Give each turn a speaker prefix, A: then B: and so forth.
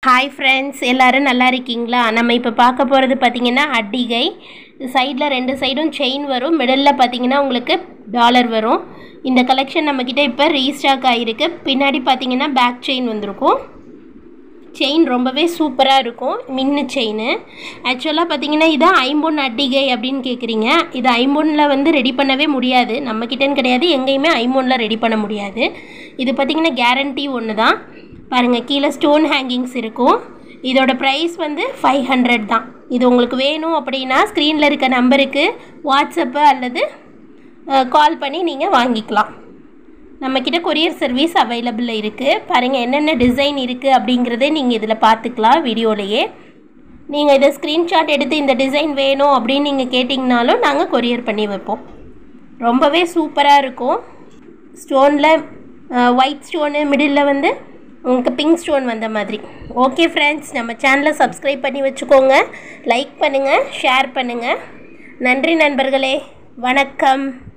A: hi friends எல்லோரும் நல்லா இருக்கீங்களா நம்ம இப்போ பார்க்க போகிறது பார்த்தீங்கன்னா அட்டிகை சைடில் ரெண்டு சைடும் செயின் வரும் மிடலில் பார்த்தீங்கன்னா உங்களுக்கு டாலர் வரும் இந்த கலெக்ஷன் நம்மக்கிட்ட இப்போ ரீஸ்டாக் ஆகிருக்கு பின்னாடி பார்த்தீங்கன்னா பேக் செயின் வந்திருக்கும் செயின் ரொம்பவே சூப்பராக இருக்கும் மின்னு செயின் ஆக்சுவலாக பார்த்தீங்கன்னா இது ஐம்பொன் அட்டிகை அப்படின்னு கேட்குறீங்க இது ஐம்பொன்னில் வந்து ரெடி பண்ணவே முடியாது நம்மக்கிட்டேன்னு கிடையாது எங்கேயுமே ஐம்பொன்னில் ரெடி பண்ண முடியாது இது பார்த்தீங்கன்னா கேரண்டி ஒன்று தான் பாருங்கள் கீழே ஸ்டோன் ஹேங்கிங்ஸ் இருக்கும் இதோட ப்ரைஸ் வந்து ஃபைவ் ஹண்ட்ரட் தான் இது உங்களுக்கு வேணும் அப்படின்னா ஸ்க்ரீனில் இருக்க நம்பருக்கு வாட்ஸ்அப்பு அல்லது கால் பண்ணி நீங்கள் வாங்கிக்கலாம் நம்மக்கிட்ட கொரியர் சர்வீஸ் அவைலபிள் இருக்குது பாருங்கள் என்னென்ன டிசைன் இருக்குது அப்படிங்கிறத நீங்கள் இதில் பார்த்துக்கலாம் வீடியோலையே நீங்கள் இதை ஸ்க்ரீன்ஷாட் எடுத்து இந்த டிசைன் வேணும் அப்படின்னு நீங்கள் கேட்டிங்கனாலும் நாங்கள் கொரியர் பண்ணி வைப்போம் ரொம்பவே சூப்பராக இருக்கும் ஸ்டோனில் ஒயிட் ஸ்டோனு மிடில் வந்து உங்களுக்கு பிங்க் ஸ்டோன் வந்த மாதிரி ஓகே ஃப்ரெண்ட்ஸ் நம்ம சேனலை சப்ஸ்கிரைப் பண்ணி வச்சுக்கோங்க லைக் பண்ணுங்கள் ஷேர் பண்ணுங்கள் நன்றி நண்பர்களே வணக்கம்